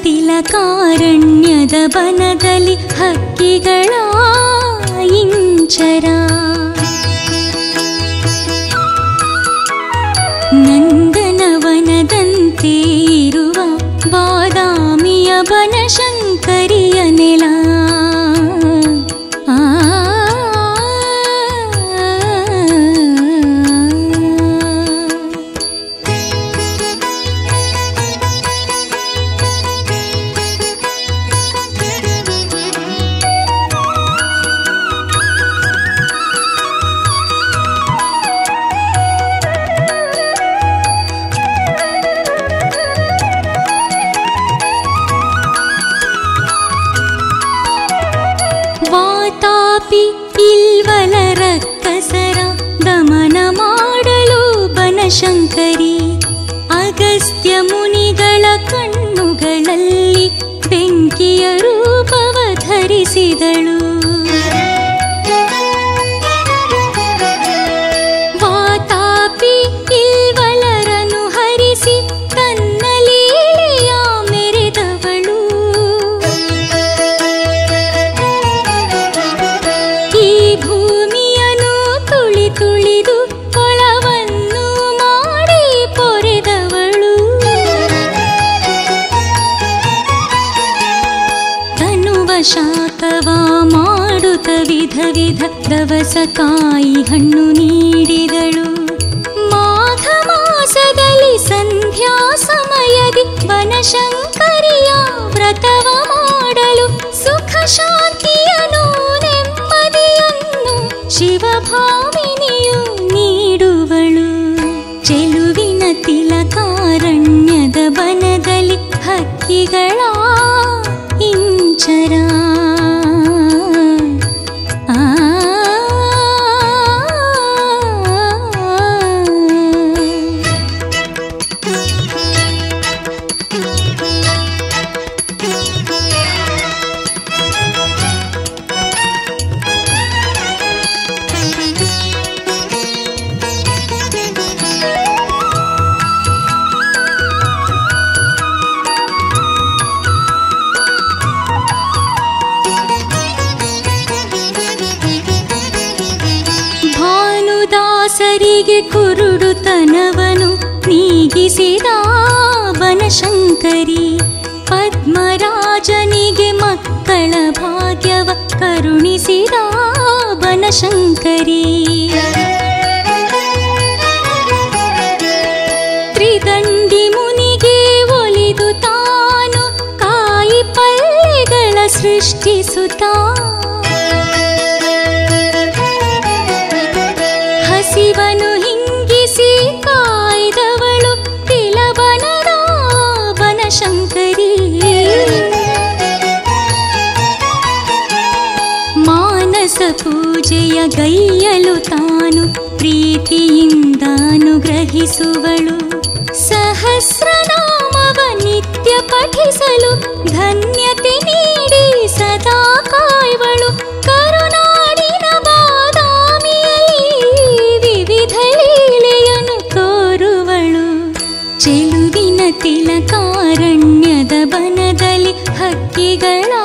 ತಿಲಕಾರಣ್ಯದ ಬನದಲ್ಲಿ ಹಕ್ಕಿಗಳ ಇಂಚರ ನಂದನವನದಂತೆ ಇರುವ ಬಾದಾಮಿಯ ಬನಶಂಕರಿಯ ನೆಲ ಆ ವಾತಾಪಿ ಇಲ್ವಲರ ಕಸರ ದಮನ ಮಾಡಲು ಬನಶಂಕರಿ ಅಗಸ್ತ್ಯ ಮುನಿಗಳ ಕಣ್ಣುಗಳಲ್ಲಿ ಬೆಂಕಿಯ ರೂಪವ ಧರಿಸಿದಳು ವಾತಾಪಿ ಇಲ್ವಲರನು ಹರಿಸಿ ತನ್ನ ಲೀಲೆಯ ಮೆರೆದವಳು ಈ ಭೂಮಿಯನ್ನು ತುಳಿ ತುಳಿದು ಕೊಳವನ್ನು ಮಾಡಿ ಪೊರೆದವಳು ತನುವ ಶಾಕವ ಮಾಡುತ್ತ ವಿಧ ವಿಧ ದವಸ ಕಾಯಿ ಹಣ್ಣು ನೀಡಿದಳು ಮಾಘ ಮಾಸದಲ್ಲಿ ಸಂಧ್ಯಾ ಸಮಯದಿ ಬನಶಂಕರಿಯ ವ್ರತವ ಮಾಡಲು ಸುಖ ಶಾಂತಿಯನು ನೆಮ್ಮದಿಯನ್ನು ಶಿವಭಾಮಿನಿಯು ನೀಡುವಳು ಚೆಲುವಿನ ತಿಲಕಾರಣ್ಯದ ಬನದಲ್ಲಿ ಹಕ್ಕಿಗಳ ಇಂಚರ ಆ ಭಾನುದಾಸರಿಗೆ ಕುರುಡುತನವನು ನೀಗಿಸಿದ ಬನಶಂಕರಿ ಪದ್ಮರಾಜನಿಗೆ ಮಕ್ಕಳ ಭಾಗ್ಯವ ಕರುಣಿಸಿದ ಬನಶಂಕರಿ ತ್ರಿದಂಡಿ ಮುನಿಗೆ ಒಲಿದು ತಾನು ಕಾಯಿ ಪಲ್ಲೆಗಳ ಸೃಷ್ಟಿಸುತ್ತಾ ಹಸಿವನು ಹಿಂಗಿಸಿ ಕಾಯ್ದವಳು ತಿಲವನದ ಬನಶಂಕರಿ ಮಾನಸ ಪೂಜೆಯ ಗೈಯಲು ತಾನು ಪ್ರೀತಿಯಿಂದ ಅನುಗ್ರಹಿಸುವಳು ಸಹಸ್ರನಾಮವ ನಿತ್ಯ ಪಠಿಸಲು ಧನ್ಯತೆ ನೀಡಿ ಸದಾ ಕಾಯ್ವಳು ಕರುನಾಡಿನ ಬಾದಾಮಿಯಲ್ಲಿ ವಿವಿಧ ಲೀಲೆಯನ್ನು ತೋರುವಳು ಚೆಲುವಿನ ತಿಲಕಾರಣ್ಯದ ಬನದಲ್ಲಿ ಹಕ್ಕಿಗಳ